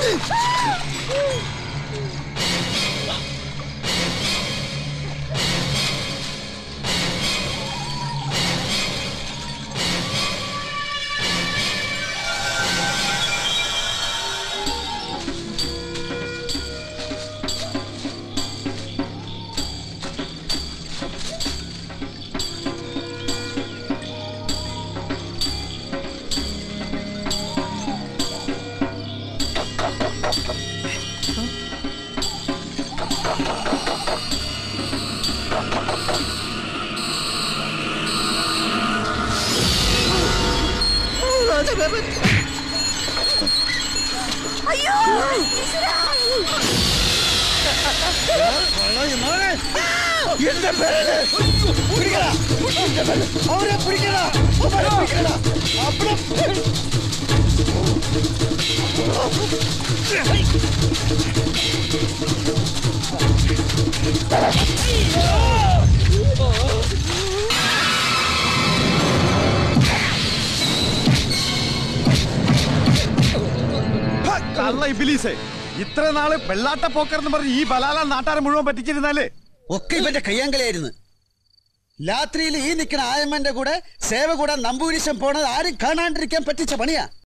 അയ്യോ ഈശ്വരാ. എന്റെ പേര് പിടിക്കടാ എന്റെ പേര് അവരെ പിടിക്കടാ അവരെ പിടിക്കടാ അവിടെ കള്ള ഇബിലീസേ ഇത്ര നാള് വെള്ളാട്ട പോക്കർന്ന് പറഞ്ഞ് ഈ ബലാല നാട്ടാരെ മുഴുവൻ പറ്റിച്ചിരുന്നാലേ ഒക്കെ ഇവന്റെ കയ്യാങ്കലായിരുന്നു രാത്രിയിൽ ഈ നിൽക്കുന്ന ആയമ്മന്റെ കൂടെ സേവ കൂടെ നമ്പൂരിശം പോണത് ആരും കാണാണ്ടിരിക്കാൻ പറ്റിച്ച പണിയാ